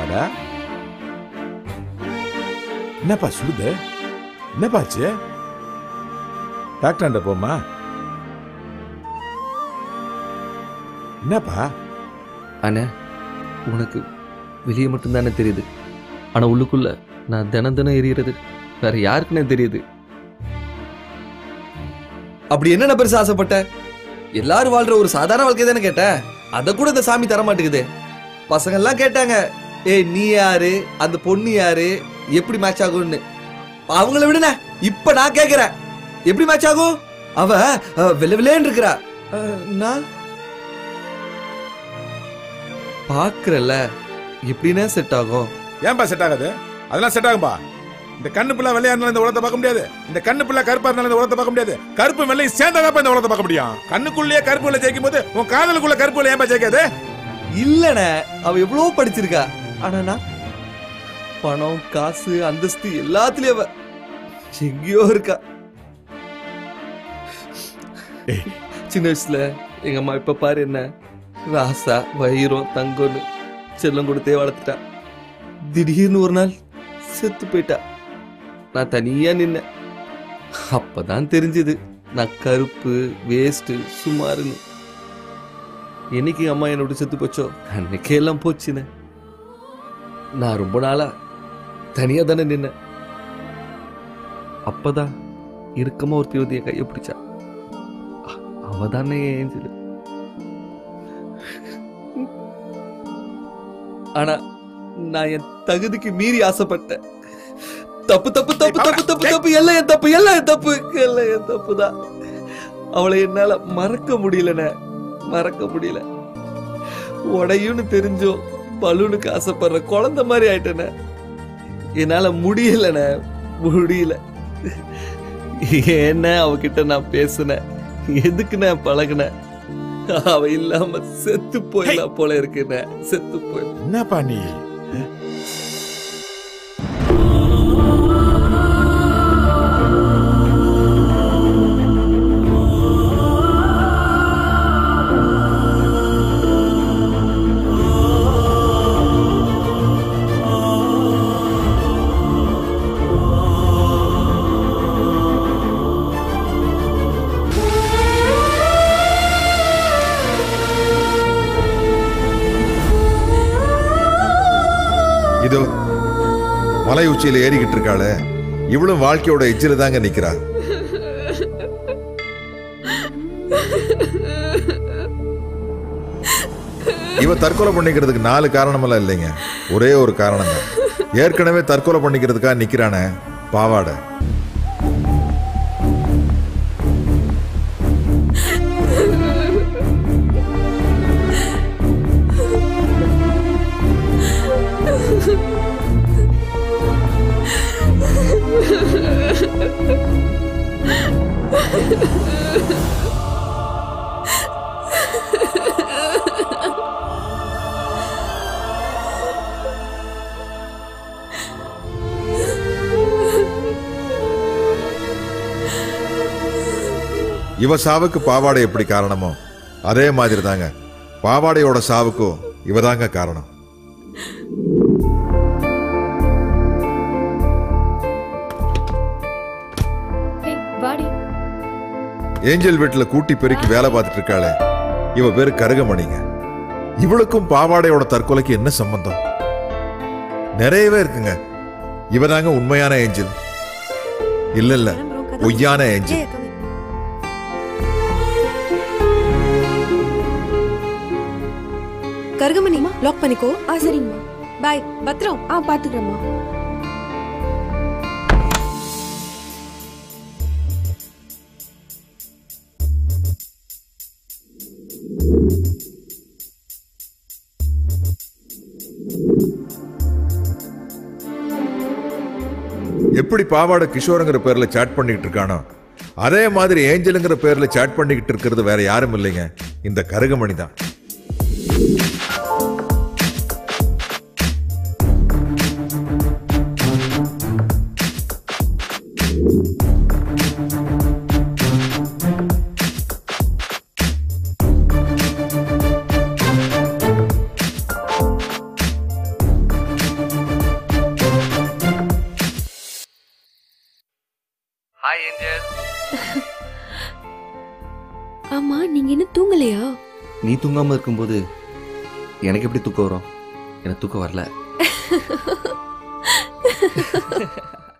என்னடா என்னப்பா சுடுது என்னப்பா ஆச்சு டாக்டர்கிட்ட போமா என்னப்பா அண்ணே உனக்கு வெளியே மட்டும்தானே தெரியுது ஆனா உள்ளுக்குள்ள நான் தினம் தினம் எரியறது வேற யாருக்குன்னே தெரியுது அப்படி என்ன பெருசா ஆசைப்பட்ட எல்லாரும் வாழ்ற ஒரு சாதாரண வாழ்க்கை தானே கேட்ட அத கூட இந்த சாமி தர மாட்டேங்குது பசங்க எல்லாம் கேட்டாங்க ஏய் நீ யாரு அந்த பொண்ணு யாரு எப்படி மேட்ச் ஆகும்னு அவங்கள விடுன இப்ப நான் கேக்குறேன் எப்படி மேட்ச் ஆகும் அவ அஹ், வெள்ளை வெள்ளேன்னு இருக்கிறா அஹ், நான் பாக்குறல எப்படின்னா செட் ஆகும் ஏன்பா செட் ஆகாது அதெல்லாம் செட் ஆகும்பா இந்த கண்ணு பிள்ளை வெள்ளையா இருந்தாலும் இந்த உலகத்தை பார்க்க முடியாது இந்த கண்ணு பிள்ளை கருப்பா இருந்தாலும் இந்த உலகத்தை பார்க்க முடியாது கருப்பு வெள்ளை சேர்ந்தாதான் இந்த உலகத்தை பார்க்க முடியும் கண்ணுக்குள்ளேயே கருப்பு வெள்ளை ஜெயிக்கும் போது உன் காதலுக்குள்ள கருப்பு வெள்ளை ஏன்பா ஜெயிக்காது இல்லனே அவ எவ்வளவு படிச்சிருக்கா ஆனா நான் பணம் காசு அந்தஸ்து எல்லாத்துலயும் அவ எங்கேயோ இருக்கா ஏய். சின்ன வயசுல எங்க அம்மா இப்ப பாரு என்ன ராசா வைரம் தங்கம்னு செல்லம் கொடுத்தே வளர்த்துட்டா திடீர்னு ஒரு நாள் செத்து போயிட்டா நான் தனியா நின்னேன் அப்பதான் தெரிஞ்சது நான் கருப்பு வேஸ்ட் சுமாருன்னு என்னைக்கு அம்மா என்னை விட்டு செத்து போச்சோ அன்னைக்கே எல்லாம் போச்சுன்னு நான் ரொம்ப நாளா தனியா தானே நின்னேன் அப்பதான் இறுக்கமா ஒருத்தி வந்து என் கையை பிடிச்சா அ- அவ தானே என் ஏஞ்சல் ஆனா நான் என் தகுதிக்கு மீறி ஆசைப்பட்டேன் தப்பு தப்பு தப்பு தப்பு தப்பு தப்பு எல்லாம் என் தப்பு எல்லாம் என் தப்பு எல்லாம் என் தப்பு தான் அவளை என்னால மறக்க முடியலண்ணே மறக்க முடியல உடையும்னு தெரிஞ்சும் பலூனுக்கு ஆசைப்படுற குழந்தை மாதிரி ஆயிட்டேனே என்னால முடியலண்ணே முடியல என்ன அவகிட்ட நான் பேசினேன் எதுக்கு நான் பழகினேன் அவ இல்லாம செத்து போயிடலாம் போல இருக்குண்ணே செத்து போய் என்னப்பா நீ இதோ மலை உச்சியில ஏறிக்கிட்டு இருக்காளே இவளும் வாழ்க்கையோட எஜ்ஜில தாங்க நிக்கிறா இவ தற்கொலை பண்ணிக்கிறதுக்கு நாலு காரணமெல்லாம் இல்லைங்க ஒரே ஒரு காரணம் தான் ஏற்கனவே தற்கொலை பண்ணிக்கிறதுக்காக நிக்கிறானே பாவாடை இவ சாவுக்கு பாவாடை எப்படி காரணமோ அதே மாதிரி தாங்க பாவாடையோட சாவுக்கும் இவதாங்க காரணம் ஏய், வாடி ஏஞ்சல் வீட்டுல கூட்டி பெருக்கி வேலை பார்த்துட்டு இருக்காளே இவ பேரு கருகமணிங்க இவளுக்கும் பாவாடையோட தற்கொலைக்கு என்ன சம்பந்தம் நிறையவே இருக்குங்க இவதாங்க உண்மையான ஏஞ்சல் இல்ல இல்ல பொய்யான ஏஞ்சல் கருகமணி லாக் பண்ணிக்கோ ஆ சரிங்கம்மா பாய் பத்திரம் ஆ பாத்துக்கிறேம்மா எப்படி பாவாடை கிஷோருங்கிற பேர்ல சாட் பண்ணிக்கிட்டு இருக்கானோ அதே மாதிரி ஏஞ்சலுங்கிற பேர்ல சாட் பண்ணிக்கிட்டு இருக்கிறது வேற யாரும் இல்லைங்க இந்த கருகமணி தான் ஏஞ்சல் ஆமா நீங்க இன்னும் தூங்கலையா நீ தூங்காம இருக்கும்போது எனக்கு எப்படி தூக்கம் வரும் எனக்கு தூக்கம் வரல